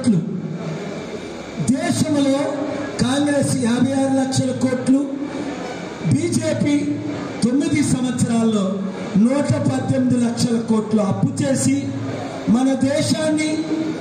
కోట్లు దేశంలో కాంగ్రెస్ యాభై ఆరు లక్షల కోట్లు బీజేపీ తొమ్మిది సంవత్సరాల్లో నూట పద్దెనిమిది లక్షల కోట్లు అప్పు చేసి మన దేశాన్ని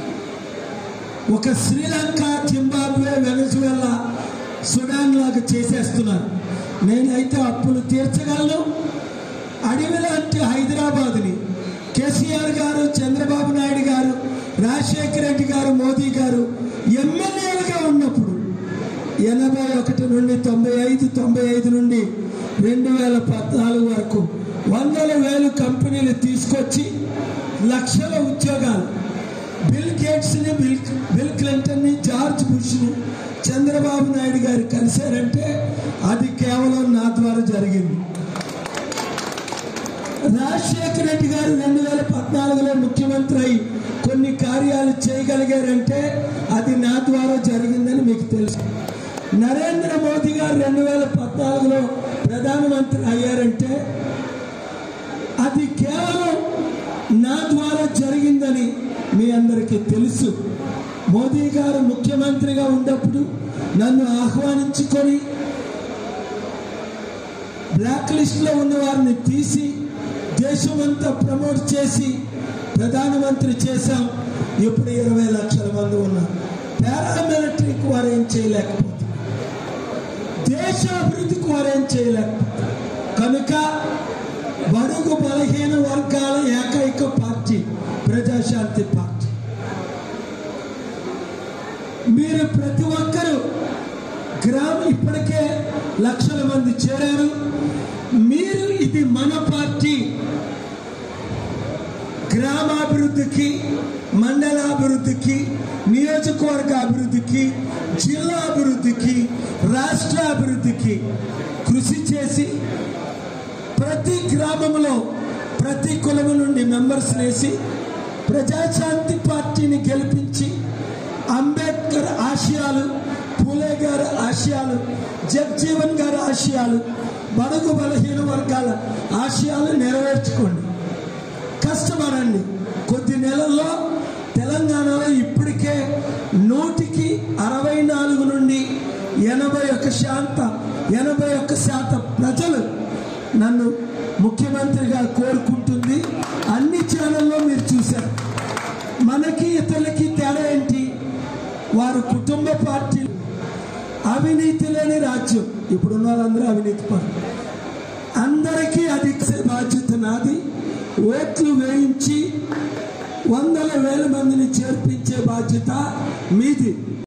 ఒక శ్రీలంక జింబాబ్వే వెనజువెలా సుడాన్ లాగా చేసేస్తున్నారు నేనైతే అప్పులు తీర్చగలను అడవి లాంటి హైదరాబాద్ని కేసీఆర్ గారు చంద్రబాబు నాయుడు గారు రాజశేఖర రెడ్డి గారు మోదీ గారు ఎమ్మెల్యేలుగా ఉన్నప్పుడు ఎనభై ఒకటి నుండి తొంభై ఐదు తొంభై ఐదు నుండి రెండు వేల పద్నాలుగు వరకు వందల వేలు కంపెనీలు తీసుకొచ్చి లక్షల ఉద్యోగాలు బిల్ గేట్స్ని బిల్ బిల్ క్లింటన్ని జార్జ్ బుష్ని చంద్రబాబు నాయుడు గారు కలిశారంటే అది కేవలం నా ద్వారా జరిగింది రాజశేఖర రెడ్డి గారు రెండు వేల పద్నాలుగులో ముఖ్యమంత్రి అయి కొన్ని కార్యాలు చేయగలిగారంటే అది నా ద్వారా జరిగిందని మీకు తెలుసు నరేంద్ర మోదీ గారు రెండు వేల పద్నాలుగులో ప్రధానమంత్రి అయ్యారంటే అది కేవలం నా ద్వారా జరిగిందని మీ అందరికీ తెలుసు మోదీ గారు ముఖ్యమంత్రిగా ఉన్నప్పుడు నన్ను ఆహ్వానించుకొని బ్లాక్ లిస్ట్లో ఉన్న వారిని తీసి దేశమంతా ప్రమోట్ చేసి ప్రధానమంత్రి చేశాం ఇప్పుడు ఇరవై లక్షల మంది ఉన్నారు పారామిలిటరీకి వారు ఏం చేయలేకపోతున్నారు దేశ అభివృద్ధికి వారు ఏం చేయలేకపోతున్నారు కనుక బడుగు బలహీన వర్గాల ఏకైక పార్టీ ప్రజాశాంతి పార్టీ మీరు ప్రతి ఒక్కరూ గ్రామం ఇప్పటికే లక్షల మంది చేరారు మీరు ఇది మన పార్టీ గ్రామాభివృద్ధికి మండలాభివృద్ధికి నియోజకవర్గ అభివృద్ధికి జిల్లా అభివృద్ధికి రాష్ట్ర అభివృద్ధికి కృషి చేసి ప్రతి గ్రామంలో ప్రతి కులము నుండి మెంబర్స్ వేసి ప్రజాశాంతి పార్టీని గెలిపించి అంబేద్కర్ ఆశయాలు పూలే గారి ఆశయాలు జగ్జీవన్ గారి ఆశయాలు బడుగు బలహీన వర్గాల ఆశయాలు నెరవేర్చుకోండి కష్టపడండి కొద్ది నెలల్లో తెలంగాణలో ఇప్పటికే నూటికి అరవై నాలుగు నుండి ఎనభై ఒక్క శాతం ఎనభై ఒక్క శాతం ప్రజలు నన్ను ముఖ్యమంత్రిగా కోరుకుంటుంది అన్ని ఛానల్లో మీరు చూశారు మనకి ఇతరులకి తేడా ఏంటి వారు కుటుంబ పార్టీ అవినీతి లేని రాజ్యం ఇప్పుడున్న వాళ్ళందరూ అవినీతి పరులు అందరికీ అది ఇచ్చే బాధ్యత నాది ఓట్లు వేయించి వందల వేల మందిని చేర్పించే బాధ్యత మీది